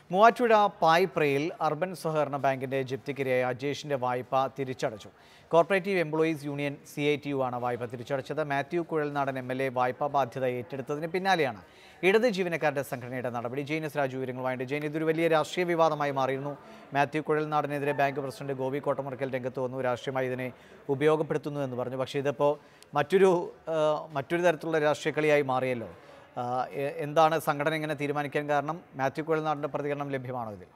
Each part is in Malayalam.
മൂവാറ്റുപുഴ പായ്പ്രയിൽ അർബൻ സഹകരണ ബാങ്കിന്റെ ജപ്തിക്കിരയായ അജേഷിന്റെ വായ്പ തിരിച്ചടച്ചു cooperative employees union C I T U ആണ് വായ്പ തിരിച്ചടച്ചത് Mathew Kuzhalnadan M L A വായ്പാ ബാധ്യത ഏറ്റെടുത്തതിന് പിന്നാലെയാണ് ഇടത് ജീവനക്കാരുടെ സംഘടനയുടെ നടപടി ജെയിനസ് രാജു വിവരങ്ങളുമായിട്ട് ജെയിൻ ഇതൊരു വലിയ രാഷ്ട്രീയ വിവാദമായി മാറിയിരുന്നു മാത്യു കുഴൽനാടനെതിരെ ബാങ്ക് പ്രസിഡന്റ് ഗോപി കോട്ടമുറക്കൽ രംഗത്ത് വന്നു രാഷ്ട്രീയമായി ഇതിനെ ഉപയോഗപ്പെടുത്തുന്നു എന്ന് പറഞ്ഞു പക്ഷേ ഇതിപ്പോൾ മറ്റൊരു ആ, മറ്റൊരു തരത്തിലുള്ള രാഷ്ട്രീയ കളിയായി മാറിയല്ലോ ആ, എ- എന്താണ് സംഘടന ഇങ്ങനെ തീരുമാനിക്കാൻ കാരണം മാത്യു കുഴൽനാടിൻ്റെ പ്രതികരണം ലഭ്യമാണോ ഇതിൽ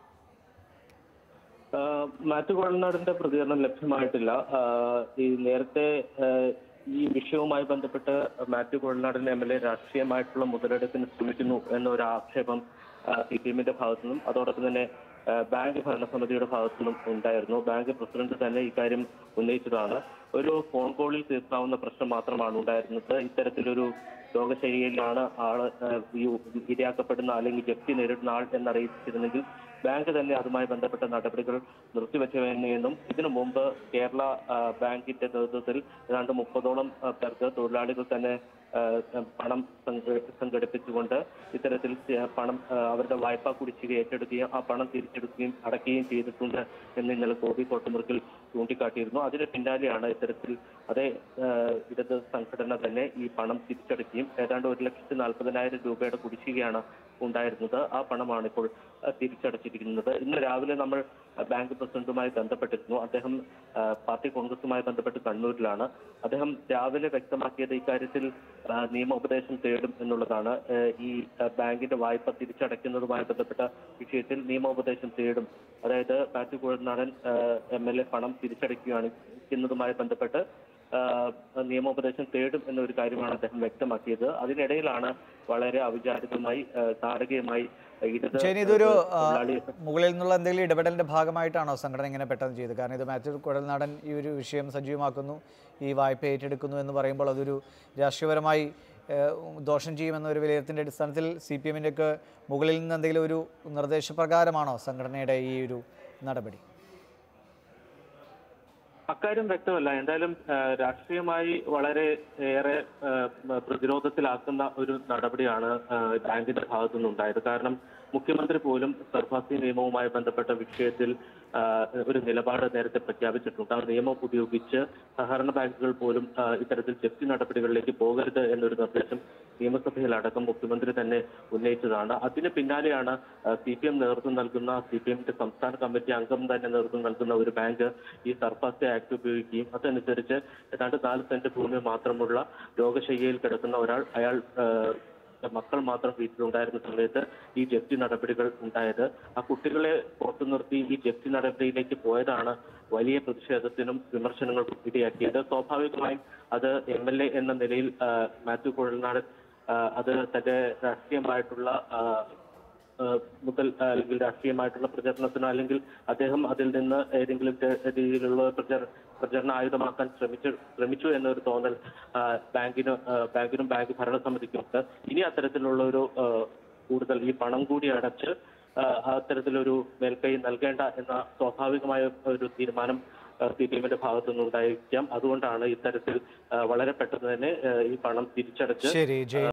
ആഹ് മാത്യു കുഴൽനാടിന്റെ പ്രതികരണം ലഭ്യമായിട്ടില്ല ആഹ് ഈ നേരത്തെ ആഹ് ഈ വിഷയവുമായി ബന്ധപ്പെട്ട് മാത്യു കുഴൽനാടിന്റെ എം എൽ എ രാഷ്ട്രീയമായിട്ടുള്ള മുതലെടുപ്പിന് ശ്രമിക്കുന്നു എന്നൊരു ആക്ഷേപം സി പി എമ്മിന്റെ ഭാഗത്തു നിന്നും അതോടൊപ്പം തന്നെ ആഹ് ബാങ്ക് ഭരണസമിതിയുടെ ഭാഗത്തു നിന്നും ഉണ്ടായിരുന്നു ബാങ്ക് പ്രസിഡന്റ് തന്നെ ഇക്കാര്യം ഉന്നയിച്ചതാണ് ഒരു ഫോൺ കോളിൽ തീർക്കാവുന്ന പ്രശ്നം മാത്രമാണ് ഉണ്ടായിരുന്നത് ഇത്തരത്തിലൊരു രോഗശൈലിയിലാണ് ആള് ആഹ് ഈ ഇരയാക്കപ്പെടുന്ന അല്ലെങ്കിൽ ജപ്തി നേരിടുന്ന ആൾ എന്നറിയിച്ചിരുന്നെങ്കിൽ ബാങ്ക് തന്നെ അതുമായി ബന്ധപ്പെട്ട നടപടികൾ നിർത്തിവെച്ചുവെന്നും ഇതിനു മുമ്പ് കേരള ആ, ബാങ്കിന്റെ നേതൃത്വത്തിൽ ഏതാണ്ട് മുപ്പതോളം ആ, പേർക്ക് തൊഴിലാളികൾ തന്നെ ആ, പണം സംഘ- സംഘടിപ്പിച്ചുകൊണ്ട് ഇത്തരത്തിൽ ചെ- പണം ആ, അവരുടെ വായ്പാ കുടിശ്ശിക ഏറ്റെടുക്കുകയും ആ പണം തിരിച്ചെടുക്കുകയും അടയ്ക്കുകയും ചെയ്തിട്ടുണ്ട് എന്ന് ഇന്നലെ ഗോപി കോട്ടമുറിക്കിൽ ചൂണ്ടിക്കാട്ടിയിരുന്നു അതിന് പിന്നാലെയാണ് ഇത്തരത്തിൽ അതേ ആ, ഇടത് സംഘടന തന്നെ ഈ പണം തിരിച്ചടക്കുകയും ഏതാണ്ട് ഒരു ലക്ഷത്തി നാൽപ്പതിനായിരം രൂപയുടെ കുടിശ്ശികയാണ് ഉണ്ടായിരുന്നത് ആ പണമാണ് ഇപ്പോൾ ആ, തിരിച്ചടച്ചിരിക്കുന്നത് ഇന്ന് രാവിലെ നമ്മൾ ആ, ബാങ്ക് പ്രസിഡന്റുമായി ബന്ധപ്പെട്ടിരുന്നു അദ്ദേഹം ആ, പാർട്ടി കോൺഗ്രസുമായി ബന്ധപ്പെട്ട് കണ്ണൂരിലാണ് അദ്ദേഹം രാവിലെ വ്യക്തമാക്കിയത് ഇക്കാര്യത്തിൽ ആ, നിയമോപദേശം തേടും എന്നുള്ളതാണ് ആ, ഈ ആ, ബാങ്കിന്റെ വായ്പ തിരിച്ചടയ്ക്കുന്നതുമായി ബന്ധപ്പെട്ട വിഷയത്തിൽ നിയമോപദേശം തേടും അതായത് Mathew Kuzhalnadan M L A പണം തിരിച്ചടയ്ക്കുകയാണ് എന്നതുമായി ബന്ധപ്പെട്ട് ആ, നിയമോപദേശം തേടും എന്നൊരു കാര്യമാണ് അദ്ദേഹം വ്യക്തമാക്കിയത് അതിനിടയിലാണ് വളരെ അവിചാരിതമായി ആ, നാടകീയമായി ഇടത് ജെയിൻ ഇതൊരു ആ, തൊഴിലാളി മുകളിൽ നിന്നുള്ള എന്തെങ്കിലും ഇടപെടലിന്റെ ഭാഗമായിട്ടാണോ സംഘടന ഇങ്ങനെ പെട്ടെന്ന് ചെയ്തത് കാരണം ഇത് മാത്യു കുഴൽനാടൻ ഈ ഒരു വിഷയം സജീവമാക്കുന്നു ഈ വായ്പ ഏറ്റെടുക്കുന്നു എന്ന് പറയുമ്പോൾ അതൊരു രാഷ്ട്രീയപരമായി ഏഹ്, ദോഷം ചെയ്യുമെന്ന ഒരു വിലയിരുത്തിൻ്റെ അടിസ്ഥാനത്തിൽ സി പി എമ്മിൻ്റെ ഒക്കെ മുകളിൽ നിന്ന് എന്തെങ്കിലും ഒരു നിർദ്ദേശപ്രകാരമാണോ സംഘടനയുടെ ഈ ഒരു നടപടി അക്കാര്യം വ്യക്തമല്ല എന്തായാലും ആ, രാഷ്ട്രീയമായി വളരെ ഏറെ ആ, പ്രതിരോധത്തിലാക്കുന്ന ഒരു നടപടിയാണ് ആ, ബാങ്കിന്റെ ഭാഗത്തു നിന്നുണ്ടായത് കാരണം മുഖ്യമന്ത്രി പോലും സർഫാസി നിയമവുമായി ബന്ധപ്പെട്ട വിഷയത്തിൽ ആ, ഒരു നിലപാട് നേരത്തെ പ്രഖ്യാപിച്ചിട്ടുണ്ട് ആ നിയമം ഉപയോഗിച്ച് സഹകരണ ബാങ്കുകൾ പോലും ആ, ഇത്തരത്തിൽ ജപ്തി നടപടികളിലേക്ക് പോകരുത് എന്നൊരു നിർദ്ദേശം നിയമസഭയിൽ അടക്കം മുഖ്യമന്ത്രി തന്നെ ഉന്നയിച്ചതാണ് അതിന് പിന്നാലെയാണ് സി പി എം നേതൃത്വം നൽകുന്ന സി പി എമ്മിന്റെ സംസ്ഥാന കമ്മിറ്റി അംഗം തന്നെ നേതൃത്വം നൽകുന്ന ഒരു ബാങ്ക് ഈ സർഫാസി ആക്ട് ഉപയോഗിക്കുകയും അതനുസരിച്ച് ഏതാണ്ട് നാല് സെന്റ് ഭൂമി മാത്രമുള്ള രോഗശയ്യയിൽ കിടക്കുന്ന ഒരാൾ അയാൾ ആ, മക്കൾ മാത്രം വീട്ടിലുണ്ടായിരുന്ന സമയത്ത് ഈ ജപ്തി നടപടികൾ ഉണ്ടായത് ആ കുട്ടികളെ പുറത്തു നിർത്തി ഈ ജപ്തി നടപടിയിലേക്ക് പോയതാണ് വലിയ പ്രതിഷേധത്തിനും വിമർശനങ്ങൾക്കും ഇടയാക്കിയത് സ്വാഭാവികമായും അത് എം എൽ എ എന്ന നിലയിൽ ആ, മാത്യു കുഴൽനാടൻ ആ, അത് തന്റെ രാഷ്ട്രീയമായിട്ടുള്ള ആ, ആ, മുതൽ ആ, അല്ലെങ്കിൽ രാഷ്ട്രീയമായിട്ടുള്ള പ്രചരണത്തിനോ അല്ലെങ്കിൽ അദ്ദേഹം അതിൽ നിന്ന് ഏതെങ്കിലും തെ- രീതിയിലുള്ള പ്രചര പ്രചരണ ആയുധമാക്കാൻ ശ്രമിച്ചു ശ്രമിച്ചു എന്നൊരു തോന്നൽ ആ, ബാങ്കിന് ആ, ബാങ്കിനും ബാങ്ക് ഭരണസമിതിക്കും ഉണ്ട് ഇനി അത്തരത്തിലുള്ള ഒരു ആ, കൂടുതൽ ഈ പണം കൂടി അടച്ച് ആ, അത്തരത്തിലൊരു മേൽക്കൈ നൽകേണ്ട എന്ന സ്വാഭാവികമായ ഒരു തീരുമാനം സി പി എമ്മിന്റെ ഭാഗത്തു നിന്നുണ്ടായിരിക്കാം അതുകൊണ്ടാണ് ഇത്തരത്തിൽ ആ, വളരെ പെട്ടെന്ന് തന്നെ ആ, ഈ പണം തിരിച്ചടച്ച് ശരി ജയ്